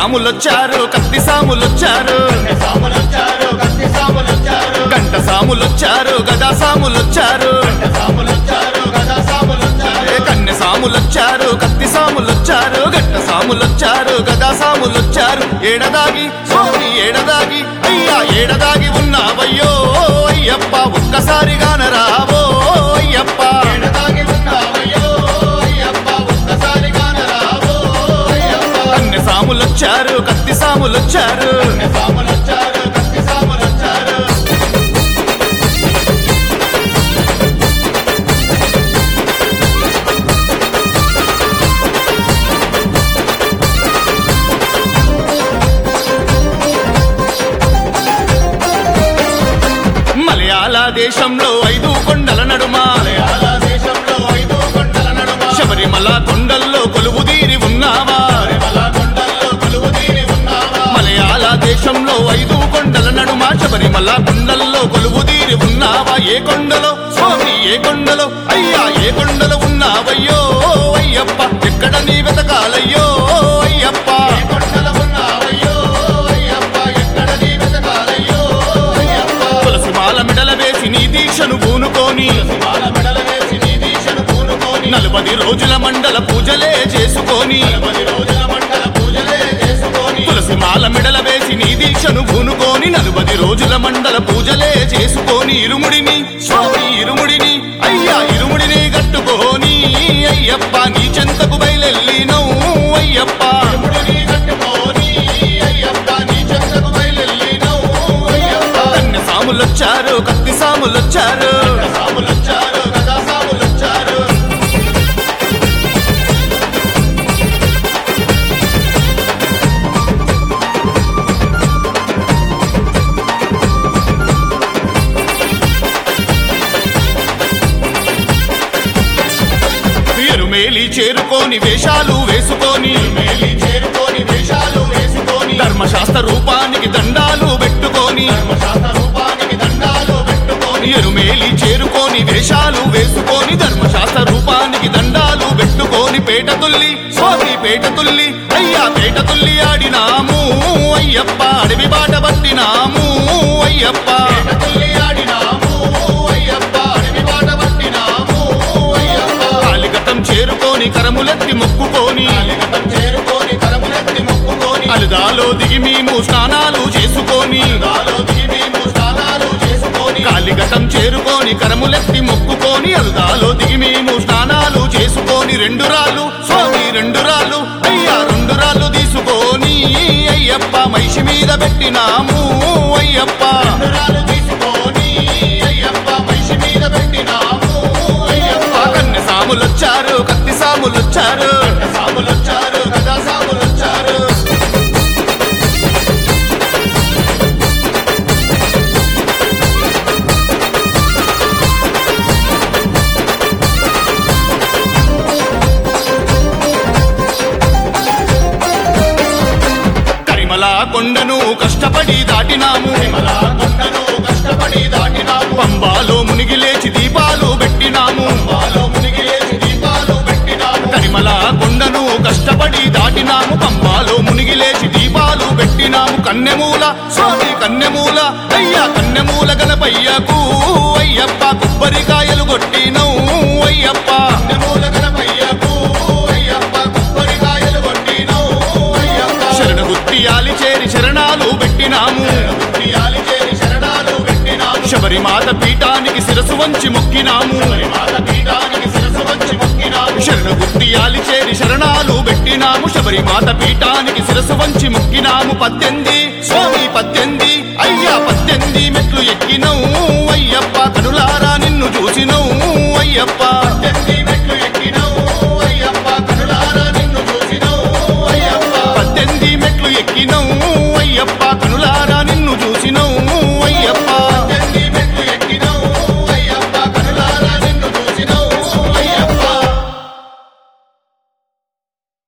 సాములొచ్చారు కత్తి సాములొచ్చారు సాములొచ్చారు కత్తి సాములొచ్చారు గంట సాములొచ్చారు గదా సాములొచ్చారు సాములొచ్చారు గదా సాములొచ్చారు ఏ కన్నె సాములొచ్చారు కత్తి సాములొచ్చారు గట్ట సాములొచ్చారు గదా సాములొచ్చారు ఏడదాగి స్వామి ఏడదాగి అయ్యా ఏడదాగి ఉన్నావయ్యో అయ్యప్ప ఒక్కసారిగాన రావో అయ్యప్ప ఎడదాగి ఉన్నావయ్యో అయ్యప్ప ఒక్కసారిగాన రావో అయ్యప్ప కన్నె సాములొచ్చారు కత్తి సాములొచ్చారు సాములొచ్చారు కత్తి సాములొచ్చారు మలయాళ దేశంలో ఐదు కొండల నడుమ మలయాళ దేశంలో ఐదు కొండల నడుమ శబరిమల కొండల్లో కొలువుదీరి ఉన్నావా పరిమళ కొండల్లో కొలువు తీరి ఉన్నావా మలయాళ దేశంలో ఐదు కొండల నడుమ శబరిమల కొండల్లో కొలువుదీరి ఉన్నావా ఏ కొండలో స్వామి ఏ కొండలో అయ్యా ఏ కొండలో ఉన్నావయ్యో అయ్యప్ప ఎక్కడ నీ వెతకాలయ్యో అయ్యప్ప కొండల ఉన్నావయ్యో అయ్యప్ప ఎక్కడ నీ వెతకాలయ్యో అయ్యప్ప తులసి మాల మెడల వేసి నీ దీక్షను పూనుకొని మాల మెడల వేసి నీ దీక్షను పూనుకొని నలభై రోజుల మండల పూజలే చేసుకొని పది రోజుల మండల పూజలే చేసుకొని తులసి మాల మెడల వేసి నీ దీక్షను పూనుకొని నలుబది రోజుల మండల పూజలే చేసుకొని ఇరుముడిని స్వామి ఇరుముడిని అయ్యా ఇరుముడిని కట్టుకొని అయ్యప్ప నీ చెంతకు బయలెల్లినవు అయ్యప్ప ముడిని కట్టుకొని అయ్యప్ప నీ చెంతకు బయలెల్లినవు అయ్యప్ప కన్నె సాములొచ్చారు కత్తి సాములొచ్చారు సాములొచ్చారు గదా సాములొచ్చారు ఎరుమేలి చేరుకొని వేషాలు వేసుకొని మేలి చేరుకొని వేషాలు వేసుకొని ధర్మశాస్త్ర రూపానికి దండాలు పెట్టుకొని ధర్మశాస్త్ర రూపానికి దండాలు పెట్టుకొని ఎరుమేలి చేరుకొని వేషాలు వేసుకొని ధర్మశాస్త్ర రూపానికి దండాలు పెట్టుకొని పేట తుల్లి స్వామి పేట తుల్లి అయ్యా పేట తుల్లి ఆడినాము అయ్యప్ప అడవి బాట పట్టినాము అయ్యప్ప తుల్లి ఆడినాము అయ్యప్ప అడవి బాట పట్టినాము అయ్యప్ప కాలిగతం చేరుకొని కరములెత్తి మొక్కుకొని కాలిగతం చేరుకొని కరములెత్తి మొక్కుకొని అలుదాలో దిగి మేము స్నానాలు చేసుకొని దాలో దిగి మేము స్నానాలు చేసుకొని కాలిగతం చేరుకొని కరములెత్తి మొక్కుకొని అల్దాలో దిగి మేము స్నానాలు చేసుకొని రెండు రాళ్ళు స్వామి రెండు రాళ్ళు అయ్యా రెండు రాళ్ళు తీసుకొని అయ్యప్ప మైషి మీద పెట్టినాము అయ్యప్ప రంగురాలు తీసుకొని అయ్యప్ప మనిషి మీద పెట్టినాము అయ్యప్ప కన్నె సాములొచ్చారు కత్తి సాములొచ్చారు సాములొచ్చారు గదా సాములొచ్చారు కరిమల కొండను కష్టపడి దాటినాము విమల కొండను కష్టపడి దాటినాము పంబాలో మునిగి లేచి దీపాలు పెట్టినాము పాలో మునిగి లేచి దీపాలు పెట్టినాము కరిమల కొండను కష్టపడి దాటినాము పంబాలో మునిగి లేచి దీపాలు పెట్టినాము కన్నెమూల స్వామి కన్నెమూల అయ్యా కన్నెమూల గణపయ్యకు అయ్యప్ప కొబ్బరికాయలు కొట్టినవు అయ్యప్ప మూల గణపయ్యకు అయ్యప్ప కొబ్బరికాయలు కొట్టినావు అయ్యప్ప శరణు గుత్తియాలి చేరి శరణాలు పెట్టినాము ఉయ్యాలి చేరి శరణాలు పెట్టినాము శబరిమాత పీఠానికి శిరసు వంచి మొక్కినాము మాత పీఠానికి శిరసు వచ్చి మొక్కినాము శరణు గుత్తియాలి చేరి శరణాలు పెట్టినాము శబరిమాత పీఠానికి శిరసు వంచి మొక్కినాము పద్దెంది స్వామి పద్దెంది అయ్యా పద్దెంది మెట్లు ఎక్కినవు అయ్యప్ప కనులారా నిన్ను చూసినవు అయ్యప్ప